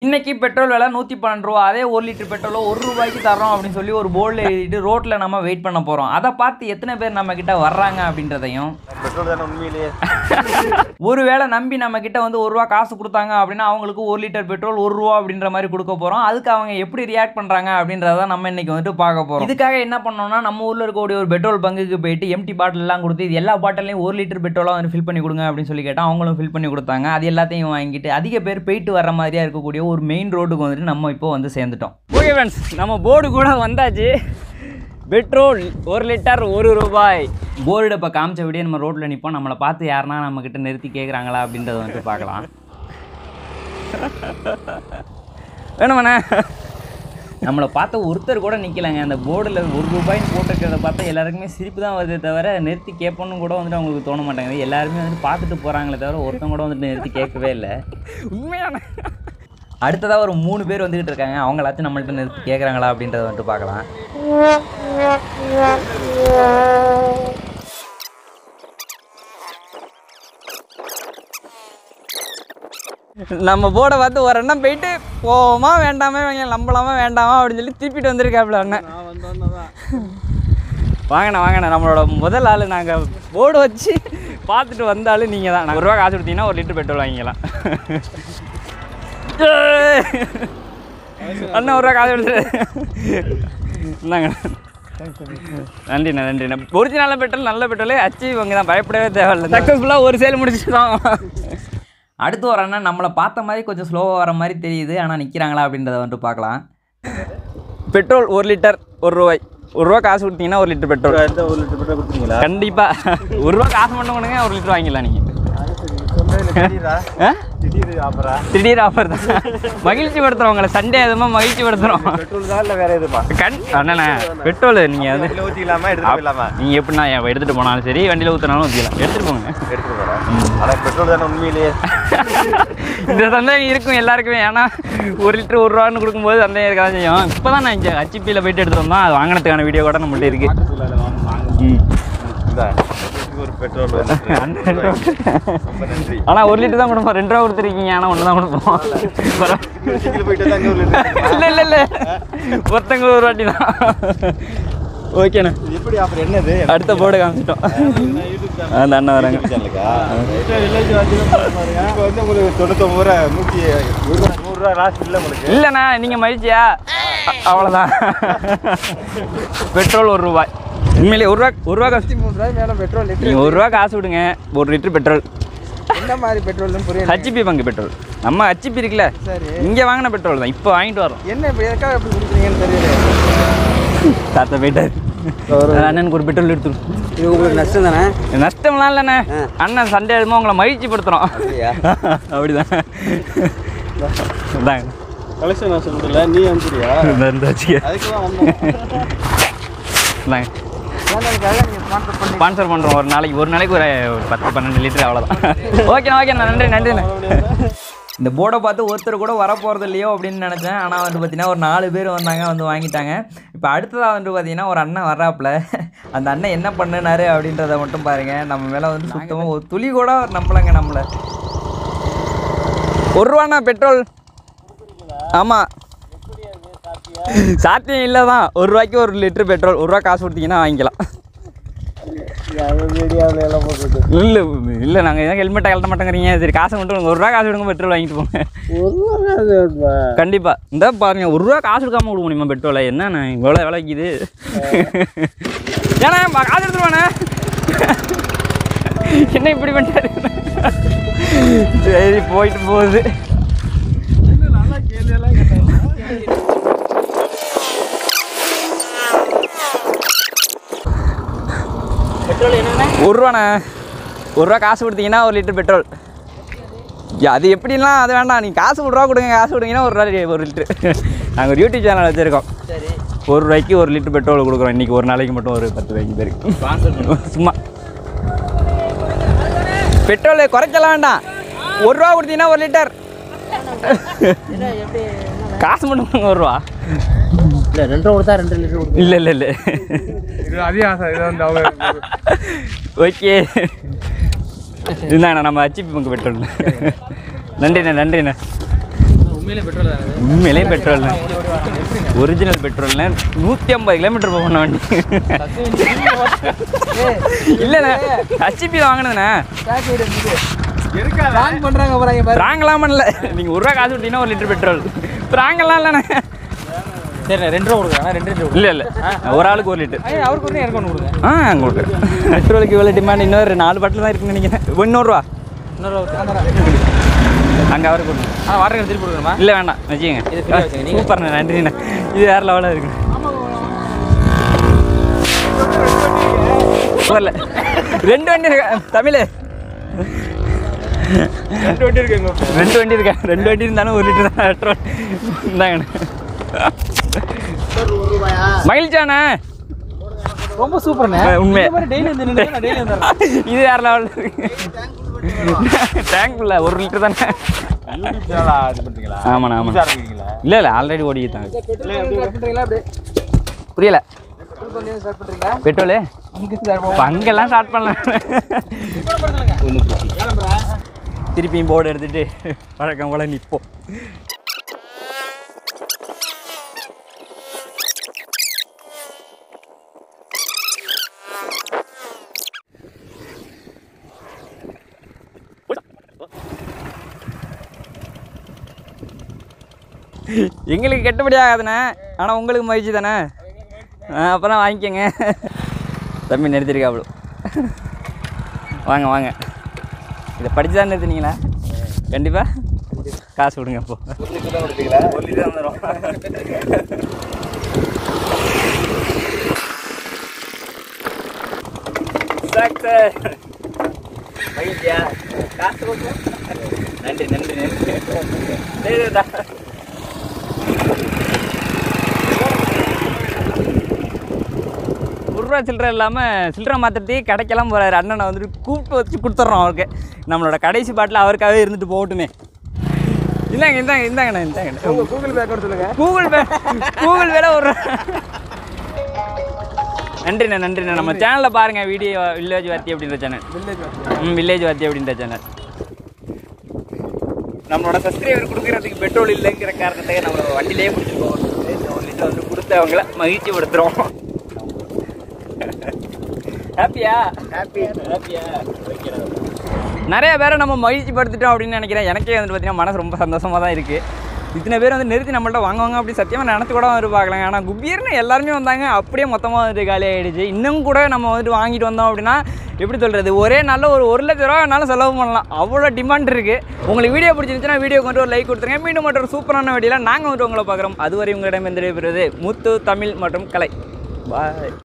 இன்னைக்கு பெட்ரோல் விலை நூற்றி பன்னெண்டு ரூபா அதே ஒரு லிட்டர் பெட்ரோலோ ஒரு ரூபாய்க்கு தரோம் அப்படின்னு சொல்லி ஒரு போர்டில் எழுதிட்டு ரோட்டில் நம்ம வெயிட் பண்ண போகிறோம் அதை பார்த்து எத்தனை பேர் நம்ம கிட்ட வர்றாங்க அப்படின்றதையும் பெட்ரோல் தானே உண்மையிலேயே ஒருவேளை நம்பி நம்ம கிட்ட வந்து ஒரு ரூபா காசு கொடுத்தாங்க அப்படின்னா அவங்களுக்கு ஒரு லிட்டர் பெட்ரோல் ஒரு ரூபா அப்படின்ற மாதிரி கொடுக்க போறோம் அதுக்கு அவங்க எப்படி ரியாக்ட் பண்றாங்க அப்படின்றத நம்ம இன்னைக்கு வந்துட்டு பார்க்க போறோம் இதுக்காக என்ன பண்ணோம்னா நம்ம ஊர்ல இருக்கக்கூடிய ஒரு பெட்ரோல் பங்குக்கு போயிட்டு எம்டி பாட்டில் எல்லாம் கொடுத்து இது எல்லா பாட்டிலையும் ஒரு லிட்டர் பெட்ரோலாக வந்து ஃபில் பண்ணி கொடுங்க அப்படின்னு சொல்லி கேட்டால் அவங்களும் ஃபில் பண்ணி கொடுத்தாங்க அது எல்லாத்தையும் வாங்கிட்டு அதிக பேர் போயிட்டு வர மாதிரியா இருக்கக்கூடிய ஒரு மெயின் ரோட்டுக்கு வந்துட்டு நம்ம இப்போ வந்து சேர்ந்துட்டோம் ஓகே ஃப்ரெண்ட்ஸ் நம்ம போர்டு கூட வந்தாச்சு பெட்ரோல் ஒரு லிட்டர் ஒரு ரூபாய் போர்டு இப்போ காமிச்ச விடிய நம்ம ரோட்டில் நிற்போம் நம்மளை பார்த்து யாருன்னா நம்மக்கிட்ட நிறுத்தி கேட்குறாங்களா அப்படின்றத வந்துட்டு பார்க்கலாம் வேணுமாண்ணே நம்மளை பார்த்த ஒருத்தர் கூட நிற்கலைங்க அந்த போர்டில் ஒரு ரூபாய்னு போட்டிருக்கிறத பார்த்தா எல்லாருக்குமே சிரிப்பு தான் வருதே தவிர நிறுத்தி கேட்போன்னு கூட வந்துட்டு அவங்களுக்கு தோண மாட்டேங்குது எல்லாருமே வந்துட்டு பார்த்துட்டு போகிறாங்களே தவிர ஒருத்தன் கூட வந்துட்டு நிறுத்தி கேட்கவே இல்லை உண்மையான அடுத்ததாக ஒரு மூணு பேர் வந்துக்கிட்டு இருக்காங்க அவங்களாச்சும் நம்மள்ட்ட நிறுத்தி கேட்குறாங்களா அப்படின்றத வந்துட்டு பார்க்கலாம் நம்ம போர்டை பார்த்து ஒரு எண்ணம் போயிட்டு போவோமா வேண்டாமே இவங்க நம்பலாமா வேண்டாமா அப்படின்னு சொல்லி திருப்பிட்டு வந்திருக்காப்புல அண்ணன் வாங்கண்ணா வாங்கண்ணா நம்மளோட முதல் ஆள் நாங்கள் போர்டு வச்சு பார்த்துட்டு வந்தாலும் நீங்கள் தான் ஒரு ரூபா காசு கொடுத்தீங்கன்னா ஒரு லிட்டர் பெட்ரோல் வாங்கிக்கலாம் அண்ணா ஒரு ரூபா காசு கொடுத்துரு இந்தாங்கண்ணா நன்றிண்ணா நன்றிண்ணா ஒரிஜினல் பெட்ரோல் நல்ல பெட்ரோலே அச்சு இவங்க தான் பயப்படவே தேவையில்லை சக்ஸஸ்ஃபுல்லாக ஒரு சேல் முடிச்சிட்டோம் அடுத்து ஒரு அண்ணன் நம்மளை பார்த்த மாதிரி கொஞ்சம் ஸ்லோவாக வர மாதிரி தெரியுது ஆனால் நிற்கிறாங்களா அப்படின்றத வந்துட்டு பார்க்கலாம் பெட்ரோல் ஒரு லிட்டர் ஒரு ரூபாய் ஒரு ரூபா காசு கொடுத்தீங்கன்னா ஒரு லிட்டர் பெட்ரோல் எந்த ஒரு லிட்டர் பெட்ரோல் கொடுத்தீங்களா கண்டிப்பாக ஒரு ரூபா காசு மட்டும் கொடுங்க ஒரு லிட்டர் வாங்கிக்கலாம் நீங்கள் திடீரா ஆ திடீர் ஆஃபரா திடீர் ஆஃபர் தான் மகிழ்ச்சி படுத்துகிறோம் உங்களை சண்டே எதுவுமா மகிழ்ச்சி படுத்துகிறோம் பெட்ரோல் தான் இல்லை வேற எதுப்பா கண் அண்ணண்ணே பெட்ரோல் நீங்கள் வந்து இல்லை ஊற்றிக்கலாமா எடுத்துட்டு போயிடலாமா நீங்கள் எப்படின்னா எடுத்துகிட்டு போனாலும் சரி வண்டியில் ஊற்றினாலும் ஊற்றிக்கலாம் எடுத்துகிட்டு போங்க எடுத்துட்டு போகிறேன் ஆனால் பெட்ரோல் தானே உண்மையிலேயே இந்த சந்தேகம் இருக்கும் எல்லாருக்குமே ஏன்னா ஒரு லிட்டர் ஒரு ரூபான்னு கொடுக்கும்போது சந்தேகம் இருக்க தான் செய்யும் இப்போ தான் நான் இங்கே ஹச்சிபியில் போயிட்டு எடுத்துகிட்டு வந்தோம் அது வாங்கினதுக்கான வீடியோ கூட நம்மள்ட்ட இருக்கு ம் இந்தா, ஒரு பெட்ரோல் வந்து ரொம்ப நன்றி ஆனால் ஒரு லிட்டர் தான் கொடுப்போம் ரெண்டு ரூபா கொடுத்துருக்கீங்க ஆனால் ஒன்று தான் கொடுப்போம் சீக்கிரம் போயிட்டு வந்து அங்கே ஒரு லிட்டர் இல்லை இல்லை இல்லை ஒருத்தங்க ஒரு வாட்டி தான் ஓகேண்ணே இது எப்படி அப்புறம் என்னது அடுத்த போர்டு காமிச்சிட்டோம் அந்த அண்ணன் வராங்க சேனலுக்கா வில்லேஜ் வந்து இப்போ வந்து உங்களுக்கு தொண்ணூத்தொம்பது ரூபா நூற்றி நூறுரூவா லாஸ்ட் இல்லை உங்களுக்கு இல்லைண்ணா நீங்கள் மகிழ்ச்சியா அ- அவ்வளோதான் பெட்ரோல் ஒரு ரூபாய் உண்மையிலே ஒரு ரூபா ஒரு ரூபா காசு மூணு ரூபாய் மேலே பெட்ரோல் லிட்டர் நீங்கள் ஒரு ரூபா காசு விடுங்க ஒரு லிட்டர் பெட்ரோல் என்ன மாதிரி பெட்ரோல்னு புரியல ஹச்சிபி பங்கு பெட்ரோல் நம்ம ஹச்சிபி இருக்குல்ல சரி இங்கே வாங்கின பெட்ரோல் தான் இப்போ வாங்கிட்டு வரோம் என்ன இப்போ எதுக்காக எப்படி கொடுக்குறீங்கன்னு தெரியல தாத்தா போயிட்டார் அண்ணனுக்கு ஒரு பெட்ரோல் எடுத்துரும் இது உங்களுக்கு நஷ்டம் தானே நஷ்டம்லாம் இல்லைண்ணே அண்ணன் சண்டே எழுதுமோ உங்களை மகிழ்ச்சி படுத்துகிறோம் அப்படிதான் இந்தாங்க கலெக்ஷன் நான் சொல்றதில்ல நீ அனுப்பிடுறியா இந்த இந்த வச்சுக்க அதுக்கு தான் வந்தோம் இந்தாங்க சேனலுக்காக நீங்கள் ஸ்பான்சர் பண்ணி ஸ்பான்சர் பண்ணுறோம் ஒரு நாளைக்கு ஒரு நாளைக்கு ஒரு பத்து பன்னெண்டு லிட்டர் அவ்வளோதான் ஓகேண்ணா ஓகேண்ணா நன்றி நன்றிண்ணே இந்த போர்டை பார்த்து ஒருத்தர் கூட வர போகிறது இல்லையோ அப்படின்னு நினச்சேன் ஆனால் வந்து பார்த்தீங்கன்னா ஒரு நாலு பேர் வந்தாங்க வந்து வாங்கிட்டாங்க இப்போ அடுத்ததாக வந்து பார்த்தீங்கன்னா ஒரு அண்ணன் வர்றாப்புல அந்த அண்ணன் என்ன பண்ணினாரு அப்படின்றத மட்டும் பாருங்கள் நம்ம மேலே வந்து சுத்தமாக ஒரு துளி கூட அவர் நம்பலைங்க நம்மளை ஒரு ரூபாண்ணா பெட்ரோல் ஆமாம் சாத்தியம் இல்லை தான் ஒரு ரூபாய்க்கு ஒரு லிட்டர் பெட்ரோல் ஒரு ரூபா காசு கொடுத்தீங்கன்னா வாங்கிக்கலாம் மீடியாவில் எல்லாம் போட்டுட்டு இல்லை இல்லை நாங்கள் எதாவது ஹெல்மெட்டை கழட்ட மாட்டேங்கிறீங்க சரி காசை மட்டும் கொடுங்க. ஒரு ரூபா காசு கொடுங்க பெட்ரோல் வாங்கிட்டு போங்க ஒரு கண்டிப்பாக இந்த பாருங்க ஒரு ரூபா காசு கொடுக்காம கொடுக்க முடியுமா பெட்ரோலை என்னண்ணே இவ்வளோ விலைக்குது ஏன்னா பா- காசு எடுத்துருவானே என்ன இப்படி பண்ணிட்டாரு சரி போயிட்டு போகுது பெட்ரோல் என்னண்ணே ஒரு ரூபாண்ணே ஒரு ரூபா காசு கொடுத்தீங்கன்னா ஒரு லிட்டர் பெட்ரோல் யா, அது எப்படிலாம் அது வேண்டாம் நீங்கள் காசு ஒரு ரூபா கொடுங்க காசு கொடுங்கன்னா ஒரு ரூபா ஒரு லிட்டரு நாங்கள் ஒரு யூடியூப் சேனல் வச்சுருக்கோம் சரி ஒரு ரூபாய்க்கு ஒரு லிட்டர் பெட்ரோல் கொடுக்குறோம் இன்றைக்கி ஒரு நாளைக்கு மட்டும் ஒரு பத்து ரூபாய்க்கு பேருக்கு சும்மா பெட்ரோல் குறைக்கலாம் வேண்டாம் ஒரு ரூபா கொடுத்தீங்கன்னா ஒரு லிட்டர் காசு மட்டும் கொடுங்க ஒரு ரூபா இல்லை ரெண்டு ரூபா கொடுத்தா ரெண்டு லிட்டர் கொடுத்து இல்லை இல்லை இல்லை இது அதிகம் ஆசை இது வந்து அவங்க ஓகே இந்தாண்ணா நம்ம ஹச்சிபி பங்கு பெட்ரோல் நன்றிண்ணே நன்றிண்ணே உண்மையிலே பெட்ரோல் தானே உண்மையிலே பெட்ரோல் ஒரிஜினல் பெட்ரோல்னா நூற்றி ஐம்பது கிலோமீட்டர் போகணும் வண்டி இல்லைண்ணே ஹச்பி வாங்கினதுண்ணே பிளான் பண்றாங்க போறாங்க பாரு பிராங்கெல்லாம் பண்ணல நீங்கள் ஒரு ரூபா காசு கொடுத்தீங்கன்னா ஒரு லிட்டர் பெட்ரோல் பிராங்கெல்லாம் இல்லைண்ணே சரி ரெண்டு ரூபா கொடுக்குறேன் ரெண்டு ரெண்டு இல்லை இல்லை ஒரு ஆளுக்கு ஒரு லிட்டர் ஐயா அவருக்கு ஒன்று எனக்கு ஒன்று கொடுங்க ஆ கொடுக்குறேன் பெட்ரோலுக்கு இவ்வளோ டிமாண்ட் இன்னொரு நாலு பாட்டில் தான் இருக்குன்னு நினைக்கிறேன் இன்னொருவா இன்னொரு அங்கே அவருக்கு ஒன்று ஆ வாட்டர் திருப்பி கொடுக்குறேமா இல்லை வேண்டாம் வச்சுக்கோங்க இது free ஆ வச்சுக்கங்க. நீங்க- சூப்பர்ண்ணே நன்றிண்ணே இது வேறு லெவலாக இருக்கு சூப்பர்ல ரெண்டு வண்டி இருக்கு தமிழ் ரெண்டு வண்டி இருக்குங்க ரெண்டு வண்டி இருக்கா ரெண்டு வண்டி இருந்தாலும் ஒரு லிட்டர் தான் பெட்ரோல் இந்தாங்கண்ணே மகிழ்ச்சாண்ணே ரொம்ப சூப்பர்ண்ணே உண்மை. இந்த மாதிரி டெய்லி வந்து நின்று டெய்லி வந்துடுறேன் இது வேறு லெவலில் இருக்கு டேங்க் இல்லை ஒரு லிட்டர் தானே யூடியூப் சேனலா இது பண்ணுறீங்களா ஆமாண்ணா ஆமாண்ணா புதுசா இருக்கீங்களா இல்லை இல்லை ஆல்ரெடி ஓடிக்கிட்டாங்க பெட்ரோல் பண்ணுறீங்களா அப்படியே புரியல பெட்ரோல் பண்ணி ஸ்டார்ட் பண்ணுறீங்களா பெட்ரோலு அங்கே ஸ்டார்ட் இப்போ அங்கெல்லாம் ஸ்டார்ட் பண்ணலாம் திருப்பியும் போர்டு எடுத்துட்டு வழக்கம் போல நிற்போம் எங்களுக்கு கெட்டபடி ஆகாதுண்ணே ஆனால் உங்களுக்கு மகிழ்ச்சி தானே அப்புறம் வாங்கிக்கோங்க தம்பி நிறுத்திருக்கா அவ்வளோ வாங்க வாங்க இதை படிச்சு தான் நிறுத்தினீங்களா கண்டிப்பாக காசு கொடுங்க அப்போ ஒரு லிட்டர் வந்துடும் மகிழ்ச்சியா காசு கொடுங்க நன்றி நன்றி நன்றி சரிடா ஒரு ரூபா சில்லறை இல்லாமல் சில்லறை மாத்திரத்தையே கடைக்கெல்லாம் போகிறாரு அண்ணனை வந்துட்டு கூப்பிட்டு வச்சு கொடுத்துட்றோம் அவருக்கு நம்மளோட கடைசி பாட்டில் அவருக்காகவே இருந்துட்டு போகட்டுமே இந்தாங்க இந்தாங்க இந்தாங்கண்ணா இந்தாங்க கூகுள் பே அக்கௌண்ட் சொல்லுங்க கூகுள் பே கூகுள் பேல ஒரு நன்றிண்ணா நன்றிண்ணா நம்ம சேனலில் பாருங்கள் வீடியோ வில்லேஜ் வார்த்தி அப்படின்ற சேனல் ம் வில்லேஜ் வார்த்தி அப்படின்ற சேனல் நம்மளோட சப்ஸ்கிரைபர் கொடுக்கறதுக்கு பெட்ரோல் இல்லைங்கிற காரணத்தை நம்ம வண்டியிலே பிடிச்சிருக்கோம் ஒரு லிட்டர் வந்து கொடுத்து அவங்கள மகிழ்ச்சி படுத்துகிறோம் ஹாப்பியா ஹாப்பி ஹாப்பியா நிறைய பேரை நம்ம மகிழ்ச்சி படுத்திட்டோம் அப்படின்னு நினைக்கிறேன் எனக்கே வந்து பார்த்தீங்கன்னா மனசு ரொம்ப சந்தோஷமாக தான் இருக்குது இத்தனை பேர் வந்து நிறுத்தி நம்மள்ட்ட வாங்குவாங்க அப்படி சத்தியமாக நினச்சி கூட வந்து பார்க்கலாங்க ஆனால் குபீர்னு எல்லாருமே வந்தாங்க அப்படியே மொத்தமாக வந்துட்டு காலி ஆகிடுச்சு இன்னும் கூட நம்ம வந்துட்டு வாங்கிட்டு வந்தோம் அப்படின்னா எப்படி சொல்கிறது ஒரே நாளில் ஒரு ஒரு லட்ச ரூபா வேணாலும் செலவு பண்ணலாம் அவ்வளோ டிமாண்ட் இருக்குது உங்களுக்கு வீடியோ பிடிச்சிருந்துச்சுன்னா வீடியோ கொண்டு ஒரு லைக் கொடுத்துருங்க மீண்டும் மற்றும் சூப்பரான வீடியோவில் நாங்கள் வந்துட்டு உங்களை பார்க்குறோம் அதுவரை உங்களிடம் எந்த விடைபெறுவது முத்து தமிழ் மற்றும் கலை பாய்